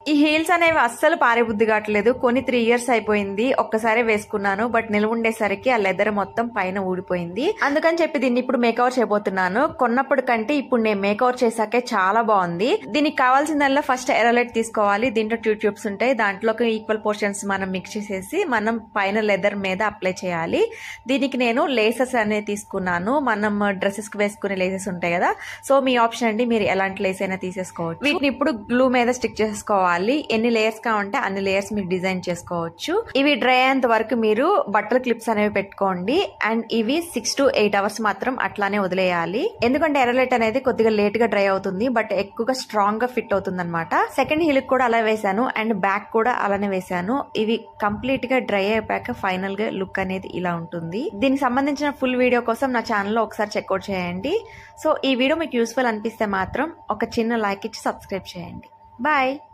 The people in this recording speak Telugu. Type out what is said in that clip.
ఈ హీల్స్ అనేవి అస్సలు పారే బుద్ధి కావట్లేదు కొన్ని త్రీ ఇయర్స్ అయిపోయింది ఒక్కసారి వేసుకున్నాను బట్ నిలువ ఉండేసరికి ఆ లెదర్ మొత్తం పైన ఊడిపోయింది అందుకని చెప్పి దీన్ని ఇప్పుడు మేకవర్ చేయబోతున్నాను కొన్నప్పుడు కంటే ఇప్పుడు నేను మేకవర్ చేశాకే చాలా బాగుంది దీనికి కావాల్సిందల్లా ఫస్ట్ ఎరలైట్ తీసుకోవాలి దీంట్లో ట్యూ ట్యూబ్స్ ఉంటాయి దాంట్లోకి ఈక్వల్ పోర్షన్స్ మనం మిక్స్ చేసేసి మనం పైన లెదర్ మీద అప్లై చేయాలి దీనికి నేను లేసెస్ అనేది తీసుకున్నాను మనం డ్రెస్సెస్ కి వేసుకునే లేసెస్ ఉంటాయి కదా సో మీ ఆప్షన్ అండి మీరు ఎలాంటి లేస్ అయినా తీసేసుకోవచ్చు వీటిని ఇప్పుడు గ్లూ మీద స్టిక్ చేసుకోవాలి ఎన్ని లేయర్స్ గా ఉంటే అన్ని లేయర్స్ మీరు డిజైన్ చేసుకోవచ్చు ఇవి డ్రై అయ్యేంత వరకు మీరు బట్టల క్లిప్స్ అనేవి పెట్టుకోండి అండ్ ఇవి సిక్స్ టు ఎయిట్ అవర్స్ మాత్రం అట్లానే వదిలేయాలి ఎందుకంటే ఎరలైట్ అనేది కొద్దిగా లేట్ గా డ్రై అవుతుంది బట్ ఎక్కువగా స్ట్రాంగ్ గా ఫిట్ అవుతుంది అనమాట సెకండ్ హీల్ కూడా అలా వేసాను అండ్ బ్యాక్ కూడా అలానే వేసాను ఇవి కంప్లీట్ గా డ్రై అయిపోయాక ఫైనల్ గా లుక్ అనేది ఇలా ఉంటుంది దీనికి సంబంధించిన ఫుల్ వీడియో కోసం నా ఛానల్లో ఒకసారి చెక్అవుట్ చేయండి సో ఈ వీడియో మీకు యూస్ఫుల్ అనిపిస్తే మాత్రం ఒక చిన్న లైక్ ఇచ్చి సబ్స్క్రైబ్ చేయండి బాయ్